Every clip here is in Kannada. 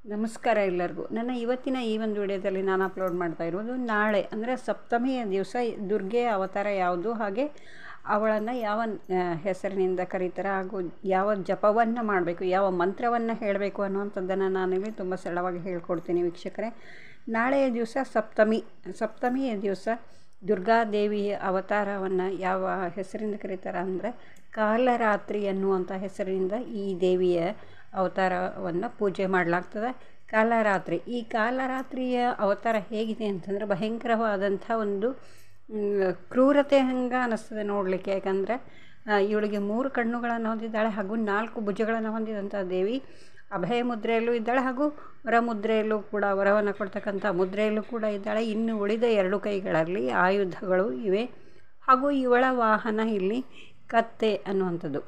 ನಮಸ್ಕಾರ ಎಲ್ಲರಿಗೂ ನನ್ನ ಇವತ್ತಿನ ಈ ಒಂದು ವಿಡಿಯೋದಲ್ಲಿ ನಾನು ಅಪ್ಲೋಡ್ ಮಾಡ್ತಾ ಇರೋದು ನಾಳೆ ಅಂದರೆ ಸಪ್ತಮಿಯ ದಿವಸ ದುರ್ಗೆಯ ಅವತಾರ ಯಾವುದು ಹಾಗೆ ಅವಳನ್ನು ಯಾವ ಆ, ಹೆಸರಿನಿಂದ ಕರೀತಾರೆ ಹಾಗೂ ಯಾವ ಜಪವನ್ನು ಮಾಡಬೇಕು ಯಾವ ಮಂತ್ರವನ್ನು ಹೇಳಬೇಕು ಅನ್ನುವಂಥದ್ದನ್ನು ನಾನಿಲ್ಲಿ ತುಂಬ ಸರಳವಾಗಿ ಹೇಳ್ಕೊಡ್ತೀನಿ ವೀಕ್ಷಕರೇ ನಾಳೆಯ ದಿವಸ ಸಪ್ತಮಿ ಸಪ್ತಮಿಯ ದಿವಸ ದುರ್ಗಾದೇವಿಯ ಅವತಾರವನ್ನು ಯಾವ ಹೆಸರಿಂದ ಕರೀತಾರೆ ಅಂದರೆ ಕಾಲರಾತ್ರಿ ಅನ್ನುವಂಥ ಹೆಸರಿನಿಂದ ಈ ದೇವಿಯ ಅವತಾರವನ್ನು ಪೂಜೆ ಮಾಡಲಾಗ್ತದೆ ಕಾಲರಾತ್ರಿ ಈ ಕಾಲರಾತ್ರಿಯ ಅವತಾರ ಹೇಗಿದೆ ಅಂತಂದರೆ ಭಯಂಕರವಾದಂಥ ಒಂದು ಮ್, ಕ್ರೂರತೆ ಹಂಗೆ ಅನ್ನಿಸ್ತದೆ ನೋಡಲಿಕ್ಕೆ ಯಾಕಂದರೆ ಇವಳಿಗೆ ಮೂರು ಕಣ್ಣುಗಳನ್ನು ಹೊಂದಿದ್ದಾಳೆ ಹಾಗೂ ನಾಲ್ಕು ಭುಜಗಳನ್ನು ಹೊಂದಿದಂಥ ದೇವಿ ಅಭಯ ಮುದ್ರೆಯಲ್ಲೂ ಇದ್ದಾಳೆ ಹಾಗೂ ವರ ಮುದ್ರೆಯಲ್ಲೂ ಕೂಡ ವರವನ್ನು ಕೊಡ್ತಕ್ಕಂಥ ಮುದ್ರೆಯಲ್ಲೂ ಕೂಡ ಇದ್ದಾಳೆ ಇನ್ನು ಉಳಿದ ಎರಡು ಕೈಗಳಲ್ಲಿ ಆಯುಧಗಳು ಇವೆ ಹಾಗೂ ಇವಳ ವಾಹನ ಇಲ್ಲಿ ಕತ್ತೆ ಅನ್ನುವಂಥದ್ದು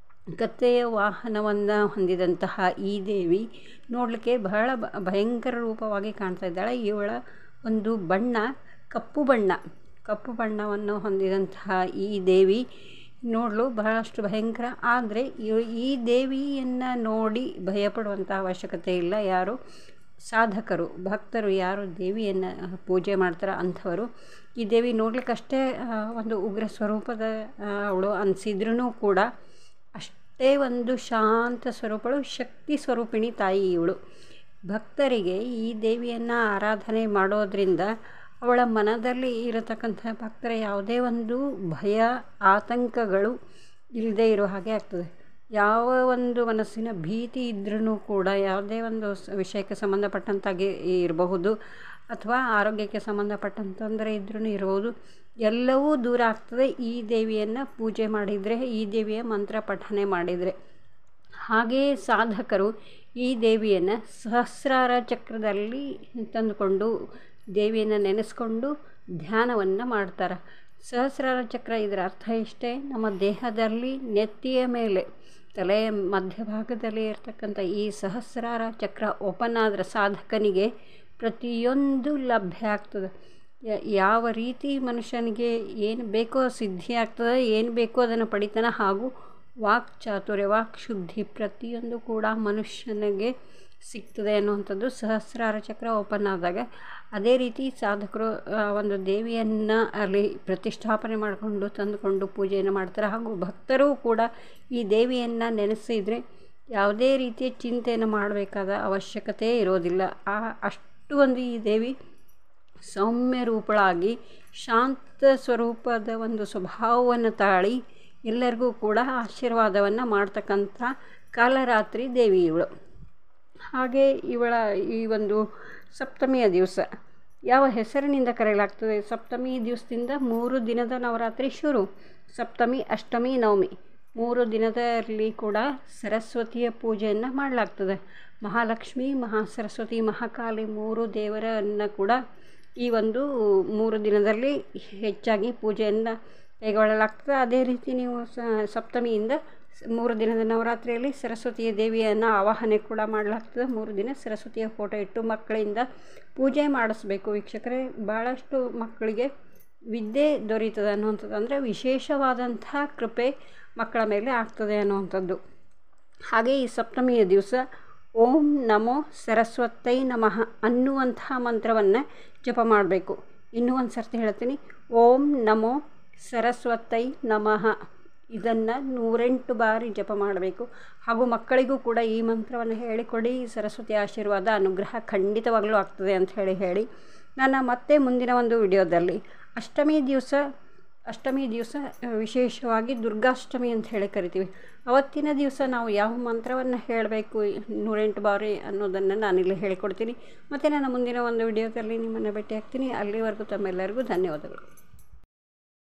ಕತ್ತೆಯ ವಾಹನವನ್ನು ಹೊಂದಿದಂತಹ ಈ ದೇವಿ ನೋಡಲಿಕ್ಕೆ ಬಹಳ ಬ- ಭಯಂಕರ ರೂಪವಾಗಿ ಕಾಣ್ತಾ ಇದ್ದಾಳೆ ಇವಳ ಒಂದು ಬಣ್ಣ ಕಪ್ಪು ಬಣ್ಣ ಕಪ್ಪು ಬಣ್ಣವನ್ನು ಹೊಂದಿದಂತಹ ಈ ದೇವಿ ನೋಡಲು ಬಹಳಷ್ಟು ಭಯಂಕರ ಆದರೆ ಈ ದೇವಿಯನ್ನು ನೋಡಿ ಭಯಪಡುವಂಥ ಅವಶ್ಯಕತೆ ಇಲ್ಲ ಯಾರು ಸಾಧಕರು ಭಕ್ತರು ಯಾರು ದೇವಿಯನ್ನು ಪೂಜೆ ಮಾಡ್ತಾರೋ ಅಂಥವರು ಈ ದೇವಿ ನೋಡ್ಲಿಕ್ಕಷ್ಟೇ ಆ, ಒಂದು ಉಗ್ರ ಸ್ವರೂಪದ ಆ, ಅವಳು ಅನಿಸಿದ್ರೂ ಕೂಡ ಅಷ್ಟೇ ಒಂದು ಶಾಂತ ಸ್ವರೂಪಳು ಶಕ್ತಿ ಸ್ವರೂಪಿಣಿ ತಾಯಿ ಇವಳು ಭಕ್ತರಿಗೆ ಈ ದೇವಿಯನ್ನು ಆರಾಧನೆ ಮಾಡೋದ್ರಿಂದ ಅವಳ ಮನದಲ್ಲಿ ಇರತಕ್ಕಂಥ ಭಕ್ತರ ಯಾವುದೇ ಒಂದು ಭಯ ಆತಂಕಗಳು ಇಲ್ಲದೆ ಇರೋ ಹಾಗೆ ಆಗ್ತದೆ ಯಾವ ಒಂದು ಮನಸ್ಸಿನ ಭೀತಿ ಇದ್ರೂ ಕೂಡ ಯಾವುದೇ ಒಂದು ಸ- ವಿಷಯಕ್ಕೆ ಸಂಬಂಧಪಟ್ಟಂತಾಗಿ ಇರಬಹುದು ಅಥವಾ ಆರೋಗ್ಯಕ್ಕೆ ಸಂಬಂಧಪಟ್ಟಂತ ತೊಂದರೆ ಇದ್ರೂ ಇರಬಹುದು ಎಲ್ಲವೂ ದೂರ ಆಗ್ತದೆ ಈ ದೇವಿಯನ್ನು ಪೂಜೆ ಮಾಡಿದರೆ ಈ ದೇವಿಯ ಮಂತ್ರ ಪಠನೆ ಮಾಡಿದರೆ ಹಾಗೆಯೇ ಸಾಧಕರು ಈ ದೇವಿಯನ್ನು ಸಹಸ್ರಾರ ಚಕ್ರದಲ್ಲಿ ತಂದುಕೊಂಡು ದೇವಿಯನ್ನು ನೆನೆಸ್ಕೊಂಡು ಧ್ಯಾನವನ್ನು ಮಾಡ್ತಾರೆ ಸಹಸ್ರಾರ ಚಕ್ರ ಇದರ ಅರ್ಥ ಇಷ್ಟೇ ನಮ್ಮ ದೇಹದಲ್ಲಿ ನೆತ್ತಿಯ ಮೇಲೆ ತಲೆಯ ಮಧ್ಯಭಾಗದಲ್ಲಿ ಇರ್ತಕ್ಕಂಥ ಈ ಸಹಸ್ರಾರ ಚಕ್ರ ಓಪನ್ ಆದ್ರೆ ಸಾಧಕನಿಗೆ ಪ್ರತಿಯೊಂದು ಲಭ್ಯ ಆಗ್ತದೆ ಯ- ಯಾವ ರೀತಿ ಮನುಷ್ಯನಿಗೆ ಏನು ಬೇಕೋ ಸಿದ್ಧಿ ಆಗ್ತದೆ ಏನು ಬೇಕೋ ಅದನ್ನು ಪಡಿತಾನೆ ಹಾಗೂ ವಾಕ್ ಚಾತುರ್ಯ ವಾಕ್ ಶುದ್ಧಿ ಪ್ರತಿಯೊಂದು ಕೂಡ ಮನುಷ್ಯನಿಗೆ ಸಿಗ್ತದೆ ಅನ್ನುವಂಥದ್ದು ಸಹಸ್ರಾರ ಚಕ್ರ ಓಪನ್ ಆದಾಗ ಅದೇ ರೀತಿ ಸಾಧಕರು ಆ, ಒಂದು ದೇವಿಯನ್ನು ಅಲ್ಲಿ ಪ್ರತಿಷ್ಠಾಪನೆ ಮಾಡಿಕೊಂಡು ತಂದುಕೊಂಡು ಪೂಜೆಯನ್ನು ಮಾಡ್ತಾರೆ ಹಾಗೂ ಭಕ್ತರೂ ಕೂಡ ಈ ದೇವಿಯನ್ನು ನೆನೆಸಿದರೆ ಯಾವುದೇ ರೀತಿಯ ಚಿಂತೆಯನ್ನು ಮಾಡಬೇಕಾದ ಅವಶ್ಯಕತೆ ಇರೋದಿಲ್ಲ ಆ ಅಷ್ಟು ಒಂದು ಈ ದೇವಿ ಸೌಮ್ಯ ರೂಪಳಾಗಿ ಶಾಂತ ಸ್ವರೂಪದ ಒಂದು ಸ್ವಭಾವವನ್ನು ತಾಳಿ ಎಲ್ಲರಿಗೂ ಕೂಡ ಆಶೀರ್ವಾದವನ್ನು ಮಾಡ್ತಕ್ಕಂಥ ಕಾಲರಾತ್ರಿ ದೇವಿ ಇವಳು ಹಾಗೆ ಇವಳ ಈ ಒಂದು ಸಪ್ತಮಿಯ ದಿವಸ ಯಾವ ಹೆಸರಿನಿಂದ ಕರೆಯಲಾಗ್ತದೆ ಸಪ್ತಮಿ ದಿವಸದಿಂದ ಮೂರು ದಿನದ ನವರಾತ್ರಿ ಶುರು ಸಪ್ತಮಿ ಅಷ್ಟಮಿ ನವಮಿ ಮೂರು ದಿನದಲ್ಲಿ ಕೂಡ ಸರಸ್ವತಿಯ ಪೂಜೆಯನ್ನು ಮಾಡಲಾಗ್ತದೆ ಮಹಾಲಕ್ಷ್ಮಿ ಮಹಾಸರಸ್ವತಿ ಮಹಾಕಾಳಿ ಮೂರು ದೇವರನ್ನು ಕೂಡ ಈ ಒಂದು ಮೂರು ದಿನದಲ್ಲಿ ಹೆಚ್ಚಾಗಿ ಪೂಜೆಯನ್ನು ಕೈಗೊಳ್ಳಲಾಗ್ತದೆ ಅದೇ ರೀತಿ ನೀವು ಸ- ಸಪ್ತಮಿಯಿಂದ ಸ- ಮೂರು ದಿನದ ನವರಾತ್ರಿಯಲ್ಲಿ ಸರಸ್ವತಿಯ ದೇವಿಯನ್ನು ಆವಾಹನೆ ಕೂಡ ಮಾಡಲಾಗ್ತದೆ ಮೂರು ದಿನ ಸರಸ್ವತಿಯ ಫೋಟೋ ಇಟ್ಟು ಮಕ್ಕಳಿಂದ ಪೂಜೆ ಮಾಡಿಸ್ಬೇಕು ವೀಕ್ಷಕರೇ ಭಾಳಷ್ಟು ಮಕ್ಕಳಿಗೆ ವಿದ್ಯೆ ದೊರೀತದೆ ಅನ್ನುವಂಥದ್ದು ಅಂದರೆ ವಿಶೇಷವಾದಂಥ ಕೃಪೆ ಮಕ್ಕಳ ಮೇಲೆ ಆಗ್ತದೆ ಅನ್ನುವಂಥದ್ದು ಹಾಗೆ ಈ ಸಪ್ತಮಿಯ ದಿವಸ ಓಂ ನಮೋ ಸರಸ್ವತೈ ನಮಃ ಅನ್ನುವಂತಹ ಮಂತ್ರವನ್ನು ಜಪ ಮಾಡಬೇಕು ಇನ್ನೂ ಒಂದು ಸರ್ತಿ ಹೇಳ್ತೀನಿ ಓಂ ನಮೋ ಸರಸ್ವತೈ ನಮಃ ಇದನ್ನು ನೂರೆಂಟು ಬಾರಿ ಜಪ ಮಾಡಬೇಕು ಹಾಗೂ ಮಕ್ಕಳಿಗೂ ಕೂಡ ಈ ಮಂತ್ರವನ್ನು ಹೇಳಿಕೊಡಿ ಸರಸ್ವತಿ ಆಶೀರ್ವಾದ ಅನುಗ್ರಹ ಖಂಡಿತವಾಗಲೂ ಆಗ್ತದೆ ಅಂತ ಹೇಳಿ ಹೇಳಿ ನನ್ನ ಮತ್ತೆ ಮುಂದಿನ ಒಂದು ವಿಡಿಯೋದಲ್ಲಿ ಅಷ್ಟಮಿ ದಿವಸ ಅಷ್ಟಮಿ ದಿವಸ ವಿಶೇಷವಾಗಿ ದುರ್ಗಾಷ್ಟಮಿ ಅಂತ ಹೇಳಿ ಕರಿತೀವಿ ಅವತ್ತಿನ ದಿವಸ ನಾವು ಯಾವ ಮಂತ್ರವನ್ನು ಹೇಳಬೇಕು ನೂರೆಂಟು ಬಾರಿ ಅನ್ನೋದನ್ನು ನಾನಿಲ್ಲಿ ಹೇಳಿಕೊಡ್ತೀನಿ ಮತ್ತು ನನ್ನ ಮುಂದಿನ ಒಂದು ವಿಡಿಯೋದಲ್ಲಿ ನಿಮ್ಮನ್ನು ಭೇಟಿ ಆಗ್ತೀನಿ ಅಲ್ಲಿವರೆಗೂ ತಮ್ಮೆಲ್ಲರಿಗೂ ಧನ್ಯವಾದಗಳು